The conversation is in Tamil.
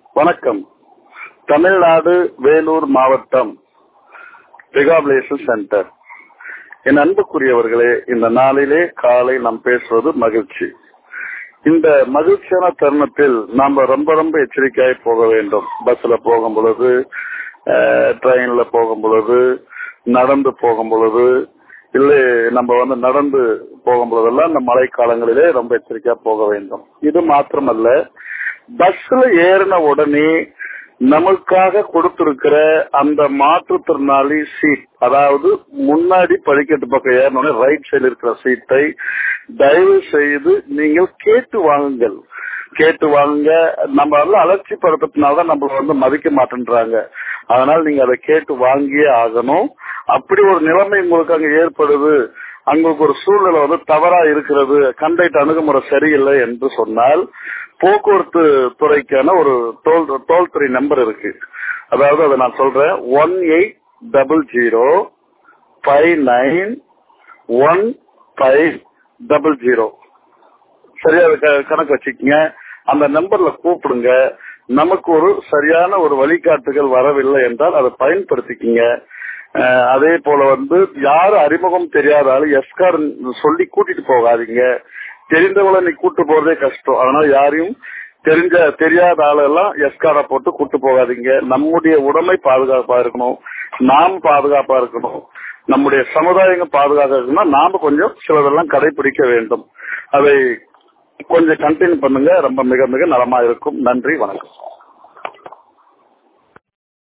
வணக்கம் தமிழ்நாடு வேலூர் மாவட்டம் ரிகாபிலேஷன் சென்டர் என் அன்புக்குரியவர்களே இந்த நாளிலே காலை நாம் பேசுவது மகிழ்ச்சி இந்த மகிழ்ச்சியான தருணத்தில் நாம ரொம்ப ரொம்ப எச்சரிக்கையாய் போக வேண்டும் பஸ்ல போகும் பொழுது ட்ரெயின்ல போகும் பொழுது நடந்து போகும் பொழுது இல்லை நம்ம வந்து நடந்து போகும் பொழுதெல்லாம் இந்த மழை காலங்களிலே ரொம்ப எச்சரிக்கையா போக வேண்டும் இது மாத்திரமல்ல பஸ்ல ஏறின உடனே நமக்காக கொடுத்திருக்கிற அந்த மாற்றுத்திறனாளி சீட் அதாவது முன்னாடி படிக்கட்டு பக்கம் ஏறினோடனே ரைட் சைடு இருக்கிற சீட்டை தயவு செய்து நீங்கள் கேட்டு வாங்குங்கள் கேட்டு வாங்க நம்ம எல்லாம் அலட்சிப்படுத்தினால்தான் நம்மள வந்து மதிக்க மாட்டேன்றாங்க அதனால நீங்க அதை கேட்டு வாங்கியே ஆகணும் அப்படி ஒரு நிலைமை உங்களுக்கு அங்க ஏற்படுது அங்களுக்கு ஒரு சூழ்நிலை வந்து தவறா இருக்கிறது கண்டக்ட் அணுகுமுறை சரியில்லை என்று சொன்னால் போக்குவரத்து துறைக்கான ஒரு டோல் டோல் துறை நம்பர் இருக்கு அதாவது அதை நான் சொல்றேன் one eight double zero five nine one five double zero சரியா கணக்கு வச்சுக்கோங்க அந்த நம்பர்ல கூப்பிடுங்க நமக்கு ஒரு சரியான ஒரு வழிகாட்டுகள் வரவில்லை என்றால் அதை பயன்படுத்திக்கிங்க அதே போல வந்து யாரு அறிமுகம் தெரியாத ஆளு எஸ்கார் சொல்லி கூட்டிட்டு போகாதீங்க தெரிந்தவங்களை நீ கூட்டு போறதே கஷ்டம் அதனால யாரையும் தெரிஞ்ச தெரியாத ஆளெல்லாம் எஸ்காரை போட்டு கூட்டு போகாதீங்க நம்முடைய உடமை பாதுகாப்பா இருக்கணும் நாம் பாதுகாப்பா இருக்கணும் நம்முடைய சமுதாயங்கள் பாதுகாக்க இருக்கணும்னா நாம கொஞ்சம் சிலதெல்லாம் கடைபிடிக்க வேண்டும் அதை கொஞ்சம் கண்டினியூ பண்ணுங்க ரொம்ப மிக மிக நலமா இருக்கும் நன்றி வணக்கம்